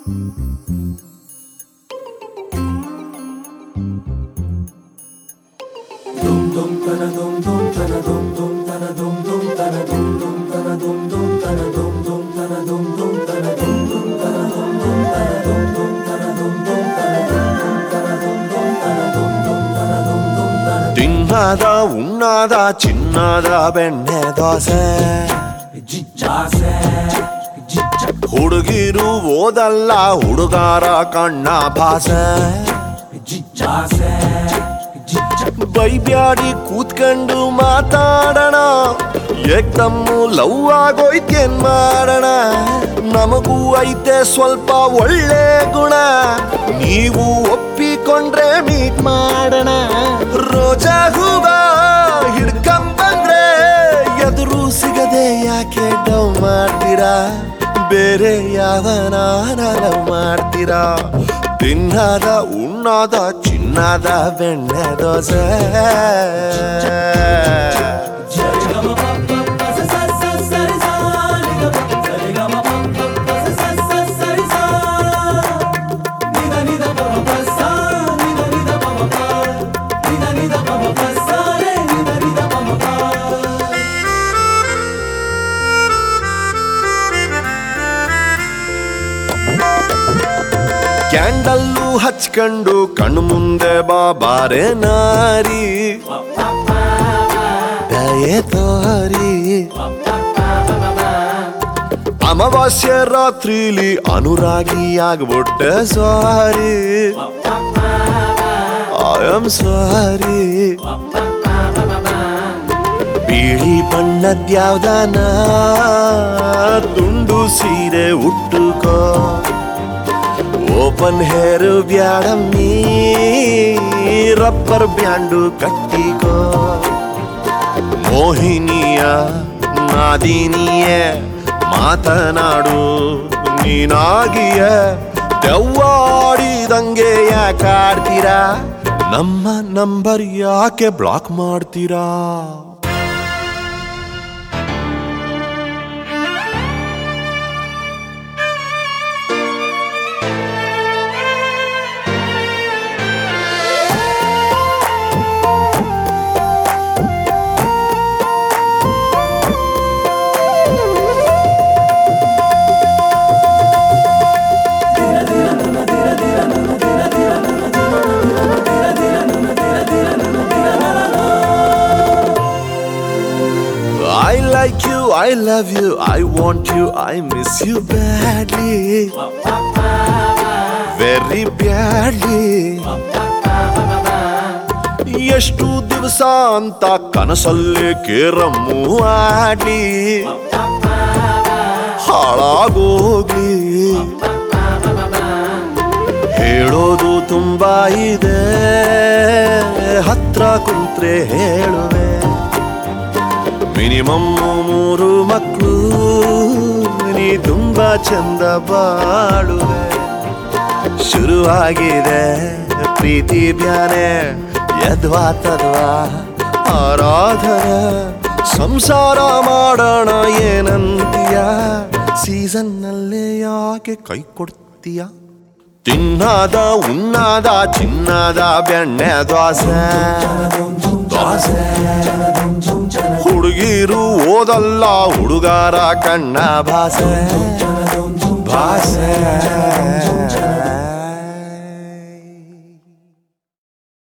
ತಿನ್ನದ ಉಣ್ಣದ ಚಿನ್ನದ ಬೆಣ್ಣೆ ದೋಸೆ ಹುಡುಗಿರು ಓದಲ್ಲ ಹುಡುಗಾರ ಕಣ್ಣ ಭಾಸೆ ಬೈಬ್ಯಾಡಿ ಕೂತ್ಕೊಂಡು ಮಾತಾಡೋಣ ಏಕ್ದಮ್ಮು ಲವ್ ಆಗೋಯ್ತೇನ್ ಮಾಡೋಣ ನಮಗೂ ಐತೆ ಸ್ವಲ್ಪ ಒಳ್ಳೆ ಗುಣ ನೀವು ಒಪ್ಪಿಕೊಂಡ್ರೆ ಮೀಟ್ ಮಾಡೋಣ ರೋಜಾ ಹೂವ ಹಿಡ್ಕೊಂಬಂದ್ರೆ ಎದುರು ಸಿಗದೆ ಯಾಕೆ ಡವ್ ಮಾಡ್ತೀರಾ ಬೇರೆ ಯಾವನ ಲವ್ ಮಾಡ್ತೀರಾ ತಿನ್ನದ ಉಣ್ಣದ ಚಿನ್ನದ ಬೆಣ್ಣೆ ದೋಸೆ ಕ್ಯಾಂಡಲ್ಲು ಹಚ್ಕೊಂಡು ಕಣ್ಣು ಮುಂದೆ ಬಾಬಾರೆ ನಾರಿ ದಯೆ ತೋರಿ ಅಮಾವಾಸ್ಯ ರಾತ್ರಿಲಿ ಅನುರಾಗಿ ಆಗ್ಬಿಟ್ಟೆ ಸಾರಿ ಐ ಆಮ್ ಸಾರಿ ಬಿಳಿ ಬಣ್ಣದ್ಯಾವ್ದಾನ ತುಂಡು ಸೀರೆ ಉಟ್ಟುಕೋ ಓಪನ್ ಹೇರ್ ಬ್ಯಾಡಮ್ಮಿ ರಬ್ಬರ್ ಬ್ಯಾಂಡು ಕಟ್ಟಿಕೋ ಮೋಹಿನಿಯ ನಾದಿನಿಯ ಮಾತನಾಡು ನೀನಾಗಿಯ ದೆವ್ವಾಡಿದಂಗೆ ಯಾಕಾಡ್ತೀರಾ ನಮ್ಮ ನಂಬರ್ ಯಾಕೆ ಬ್ಲಾಕ್ ಮಾಡ್ತೀರಾ I like you, I love you, I want you, I miss you badly. Very badly. ಎಷ್ಟು ದಿವಸ ಅಂತ ಕನಸಲ್ಲೇ ಕೇರಮ್ಮು ಆಡ್ಲಿ ಹಾಳಾಗೋಗ್ಲಿ ಹೇಳೋದು ತುಂಬಾ ಇದೆ ಹತ್ರ ಕುಂತ್ರೆ ಹೇಳುವೆ ಮಿನಿಮಮ್ ಮೂರು ಮಕ್ಕಳು ನೀ ತುಂಬಾ ಚಂದ ಬಾಳುವೆ ಶುರುವಾಗಿದೆ ಪ್ರೀತಿ ಬ್ಯಾನೆ ಯದ್ವಾ ತದ್ವಾ ಆರಾಧನೆ ಸಂಸಾರ ಮಾಡೋಣ ಏನಂತೀಯ ಸೀಸನ್ ನಲ್ಲೇ ಯಾಕೆ ಕೈ ಕೊಡ್ತೀಯ ತಿನ್ನದ ಉಣ್ಣದ ಚಿನ್ನದ ಬೆಣ್ಣೆ ದೋಸೆ ದೋಸೆ ಹುಡುಗಿರು ಓದಲ್ಲ ಹುಡುಗಾರ ಕಣ್ಣ ಭಾಸೆ ಭಾಸೆ